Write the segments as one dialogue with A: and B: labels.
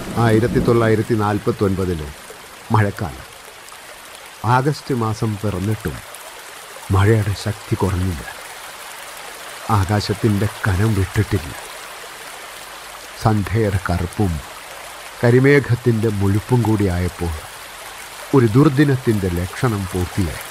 A: ആയിരത്തി തൊള്ളായിരത്തി നാൽപ്പത്തി ഒൻപതിലെ മഴക്കാലം ആഗസ്റ്റ് മാസം പിറന്നിട്ടും മഴയുടെ ശക്തി കുറഞ്ഞില്ല ആകാശത്തിൻ്റെ കനം വിട്ടിട്ടില്ല സന്ധ്യയുടെ കറുപ്പും കരിമേഘത്തിൻ്റെ മുഴുപ്പും കൂടിയായപ്പോൾ ഒരു ദുർദിനത്തിൻ്റെ ലക്ഷണം പൂർത്തിയായി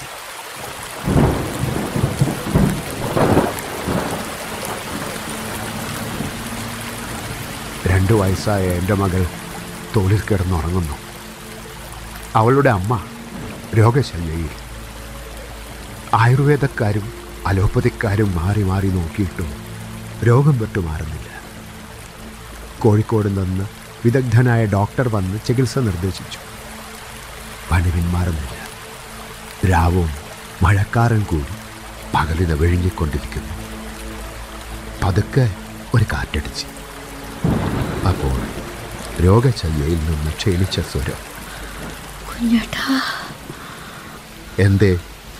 A: രണ്ടു വയസ്സായ എൻ്റെ മകൾ തോളിൽ കിടന്നുറങ്ങുന്നു അവളുടെ അമ്മ രോഗശയ്യയിൽ ആയുർവേദക്കാരും അലോപ്പതിക്കാരും മാറി മാറി നോക്കിയിട്ടും രോഗം വിട്ടു മാറുന്നില്ല കോഴിക്കോട് നിന്ന് വിദഗ്ധനായ ഡോക്ടർ വന്ന് ചികിത്സ നിർദ്ദേശിച്ചു പണി പിന്മാറുന്നില്ല രാവും മഴക്കാരൻ കൂടി പകലിന് വിഴുങ്ങിക്കൊണ്ടിരിക്കുന്നു പതുക്കെ ഒരു കാറ്റടിച്ച് അപ്പോൾ രോഗശയ്യയിൽ നിന്ന് ക്ഷീണിച്ച സ്വരം
B: കുഞ്ഞേട്ടാ
A: എന്തേ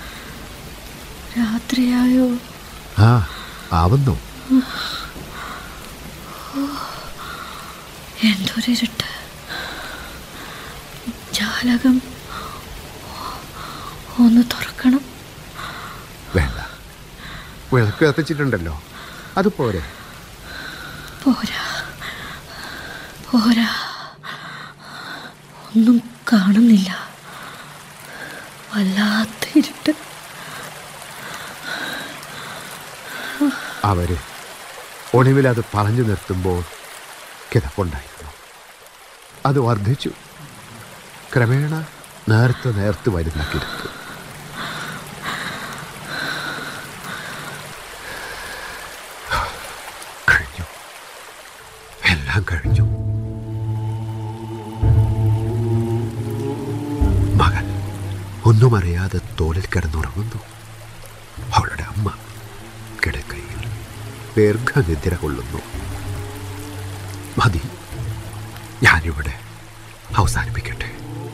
B: രാത്രിയായോ
A: ആ ആവുന്നു
B: എന്തൊരിരുട്ട് ജാലകം ഒന്ന് തുറക്കണം
A: വേണ്ട വിളക്ക് കത്തിച്ചിട്ടുണ്ടല്ലോ അത് പോരെ
B: പോരാ പോരാ ഒന്നും കാണുന്നില്ല വല്ലാത്ത ഇരുട്ട്
A: അവര് ഒടുവിൽ അത് പറഞ്ഞു നിർത്തുമ്പോൾ കിതപ്പുണ്ടായിരുന്നു അത് വർദ്ധിച്ചു ക്രമേണ നേർത്ത് നേർത്ത് വരുന്ന കിടപ്പ് കഴിഞ്ഞു എല്ലാം കഴിഞ്ഞു മകൻ ഒന്നും അറിയാതെ തോളിൽ കിടന്നുറങ്ങുന്നു അവളുടെ അമ്മ കിടക്കയിൽ ദീർഘനിദ്ര കൊള്ളുന്നു മതി ഞാനിവിടെ അവസാനിപ്പിക്കട്ടെ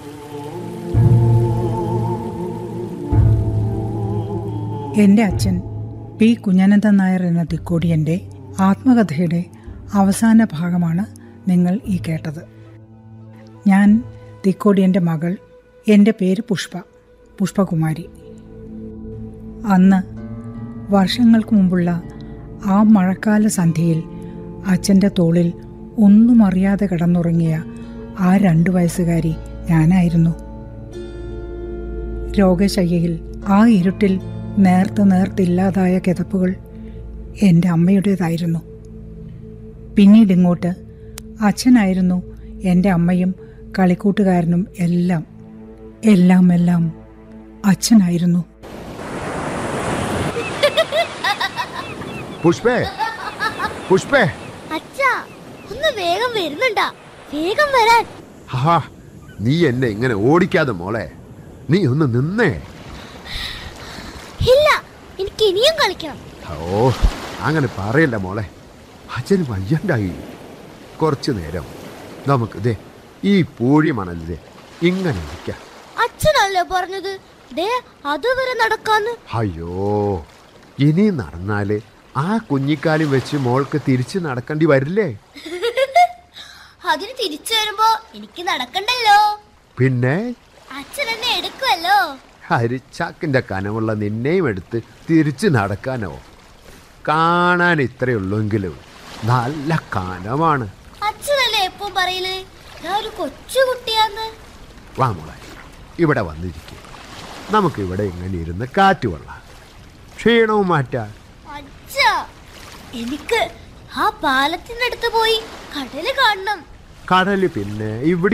C: എൻ്റെ അച്ഛൻ പി കുഞ്ഞനന്ദൻ നായർ എന്ന തിക്കോടിയൻ്റെ ആത്മകഥയുടെ അവസാന ഭാഗമാണ് നിങ്ങൾ ഈ കേട്ടത് ഞാൻ തിക്കോടിയൻ്റെ മകൾ എൻ്റെ പേര് പുഷ്പ പുഷ്പകുമാരി അന്ന് വർഷങ്ങൾക്ക് മുമ്പുള്ള ആ മഴക്കാല സന്ധ്യയിൽ അച്ഛൻ്റെ തോളിൽ ഒന്നും അറിയാതെ കിടന്നുറങ്ങിയ ആ രണ്ടു വയസ്സുകാരി ഞാനായിരുന്നു രോഗശയ്യയിൽ ആ ഇരുട്ടിൽ നേർത്ത് നേർത്തില്ലാതായ കിതപ്പുകൾ എൻ്റെ അമ്മയുടേതായിരുന്നു പിന്നീട് ഇങ്ങോട്ട് അച്ഛനായിരുന്നു എൻ്റെ അമ്മയും കളിക്കൂട്ടുകാരനും എല്ലാം എല്ലാം എല്ലാം അച്ഛനായിരുന്നു
A: പുഷ്പേ പുഷ്പേ
D: അച്ഛാ ഒന്ന് വേഗം വരുന്നുണ്ടാ വേഗം വരാൻ
A: ഹാ നീ എന്നെ ഇങ്ങനെ ഓടിക്കാതെ മോളെ നീ ഒന്ന് നിന്നേ
D: ഇല്ല എനിക്ക് ഇനിയും കളിക്കണം
A: ഓ അങ്ങനെ പറയല്ല മോളെ അച്ഛന് വയ്യണ്ടായി കുറച്ചു നേരം നമുക്ക് ദേ ഈ പൂഴി മണലിതെ ഇങ്ങനെ ഇരിക്കാം
D: അച്ഛനല്ലേ പറഞ്ഞത് ദേ അതുവരെ നടക്കാന്ന്
A: അയ്യോ ഇനി നടന്നാല് ആ കുഞ്ഞിക്കാലും വെച്ച് മോൾക്ക് തിരിച്ച് നടക്കേണ്ടി വരില്ലേ
D: അതിന് തിരിച്ചു വരുമ്പോ എനിക്ക് നടക്കണ്ടല്ലോ
A: പിന്നെ
D: അച്ഛൻ എന്നെ എടുക്കുമല്ലോ
A: ഹരിച്ചാക്കിന്റെ കനമുള്ള നിന്നെയും എടുത്ത് തിരിച്ച് നടക്കാനോ കാണാൻ ഇത്രയുള്ളെങ്കിലും നല്ല കനമാണ്
D: അച്ഛനല്ലേ എപ്പം പറയല് ഞാൻ ഒരു കൊച്ചു കുട്ടിയാന്ന്
A: വാ മോളെ ഇവിടെ വന്നിരിക്കും നമുക്ക് ഇവിടെ ഇങ്ങനെ ഇരുന്ന് കാറ്റ് കൊള്ളാം ക്ഷീണവും മാറ്റാം
D: അച്ഛാ എനിക്ക് ആ പാലത്തിനടുത്ത് പോയി കടല് കാണണം
A: കടല് പിന്നെ ഇവിടെ